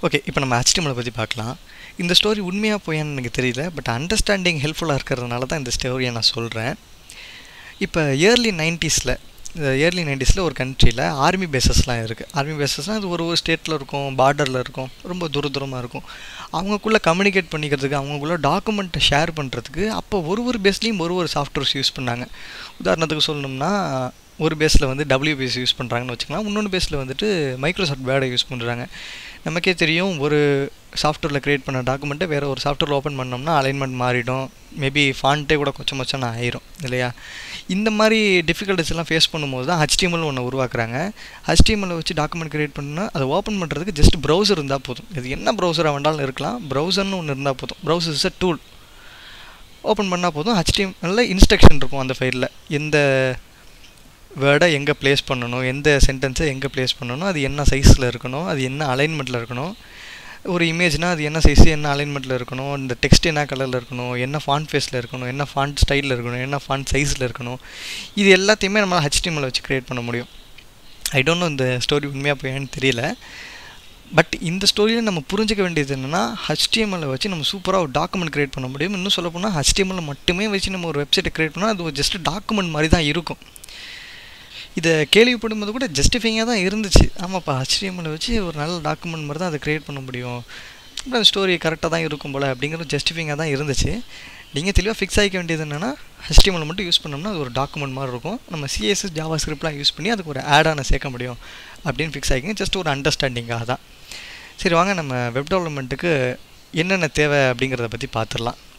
okay இப்போ நம்ம HTML பற்றி பார்க்கலாம் இந்த ஸ்டோரி உண்மையாக போயான்னு எனக்கு தெரியல பட் அண்டர்ஸ்டாண்டிங் ஹெல்ப்ஃபுல்லாக இருக்கிறதுனால தான் இந்த ஸ்டோரியை நான் சொல்கிறேன் இப்போ இயர்லி நைன்ட்டீஸில் இந்த இயர்லி நைன்ட்டீஸில் ஒரு கண்ட்ரியில் ஆர்மி பேசஸ்லாம் இருக்குது ஆர்மி பேசஸ்லாம் அது ஒரு ஒரு ஸ்டேட்டில் இருக்கும் பார்டரில் இருக்கும் ரொம்ப தூர தூரமாக இருக்கும் அவங்கக்குள்ளே கம்யூனிகேட் பண்ணிக்கிறதுக்கு அவங்கக்குள்ளே டாக்குமெண்ட்டை ஷேர் பண்ணுறதுக்கு அப்போ ஒரு ஒரு பேஸ்லேயும் ஒரு ஒரு சாஃப்ட்வேர்ஸ் யூஸ் பண்ணாங்க உதாரணத்துக்கு சொல்லணும்னா ஒரு பேஸில் வந்து டபிள்யூபிஎஸ் யூஸ் பண்ணுறாங்கன்னு வச்சுக்கலாம் இன்னொன்று பேஸில் வந்துட்டு மைக்ரோசாஃப்ட் வேர்டை யூஸ் பண்ணுறாங்க நமக்கே தெரியும் ஒரு சாஃப்ட்வேரில் க்ரியேட் பண்ண டாக்குமெண்ட்டை வேறு ஒரு சாஃப்ட்வேரில் ஓப்பன் பண்ணோம்னா அலைன்மெண்ட் மாறிடும் மேபி ஃபாண்ட்டே கூட கொச்ச மச்சம் ஆயிரும் இல்லையா இந்த மாதிரி டிஃபிகல்ட்டிஸ் எல்லாம் ஃபேஸ் பண்ணும்போது தான் ஹச்டிஎம்எல் ஒன்று உருவாக்குறாங்க ஹச்டிஎம்எல் வச்சு டாக்குமெண்ட் க்ரியேட் பண்ணால் அதை ஓப்பன் பண்ணுறதுக்கு ஜஸ்ட் ப்ரௌசர் இருந்தால் போதும் இது என்ன ப்ரௌசராக வேண்டாலும் இருக்கலாம் ப்ரௌசர்னு ஒன்று இருந்தால் போதும் browser is a tool open பண்ணால் போதும் ஹச்டிஎம்எல்ல இன்ஸ்ட்ரக்ஷன் இருக்கும் அந்த ஃபைலில் எந்த வேர்டை எங்கே ப்ளேஸ் பண்ணணும் எந்த சென்டென்ஸை எங்கே ப்ளேஸ் பண்ணணும் அது என்ன சைஸில் இருக்கணும் அது என்ன அலைன்மெண்ட்டில் இருக்கணும் ஒரு இமேஜ்னால் அது என்ன சைஸு என்ன அலைன்மெண்ட்டில் இருக்கணும் இந்த டெக்ஸ்ட் என்ன கலரில் இருக்கணும் என்ன ஃபாண்ட் ஃபேஸில் இருக்கணும் என்ன ஃபாண்ட் ஸ்டைலில் இருக்கணும் என்ன ஃபாண்ட் சைஸில் இருக்கணும் இது எல்லாத்தையுமே நம்மளால் ஹச்டிஎம்எல் வச்சு க்ரியேட் பண்ண முடியும் ஐ டோன்ட் நோ இந்த ஸ்டோரி உண்மையாக போயான்னு தெரியல பட் இந்த ஸ்டோரியில் நம்ம புரிஞ்சிக்க வேண்டியது என்னென்னா ஹச்டிஎம்எல்லை வச்சு நம்ம சூப்பராக ஒரு டாக்குமெண்ட் க்ரியேட் பண்ண முடியும் இன்னும் சொல்ல போனால் ஹச்டிஎம்எல் மட்டுமே வச்சு நம்ம ஒரு வெப்சைட்டை க்ரியேட் பண்ணால் அது ஒரு ஜஸ்ட் டாக்குமெண்ட் மாதிரி தான் இருக்கும் இதை கேள்விப்படும் போது கூட ஜஸ்டிஃபைங்காக தான் இருந்துச்சு ஆமாப்பா ஹச்டிஎம்எல் வச்சு ஒரு நல்ல டாக்குமெண்ட் மாதிரி தான் அதை க்ரியேட் பண்ண முடியும் அப்புறம் ஸ்டோரி கரெக்டாக தான் இருக்கும் போல் அப்படிங்கிற ஜஸ்டிஃபைங்காக தான் இருந்துச்சு நீங்கள் தெளிவாக ஃபிக்ஸ் ஆகிக்க வேண்டியது என்னென்னா ஹச்டிஎம்எல் மட்டும் யூஸ் பண்ணோம்னா அது ஒரு டாக்குமெண்ட் மாதிரி இருக்கும் நம்ம சிஎஸ்எஸ் ஜாவா ஸ்கிரிப்ட்லாம் யூஸ் பண்ணி அதுக்கு ஒரு ஆடான சேர்க்க முடியும் அப்படின்னு ஃபிக்ஸ் ஆகிக்கிங்க ஜஸ்ட் ஒரு அண்டர்ஸ்டாண்டிங்காக தான் சரி வாங்க நம்ம வெப் டெவலப்மெண்ட்டுக்கு என்னென்ன தேவை அப்படிங்கிறத பற்றி பார்த்துடலாம்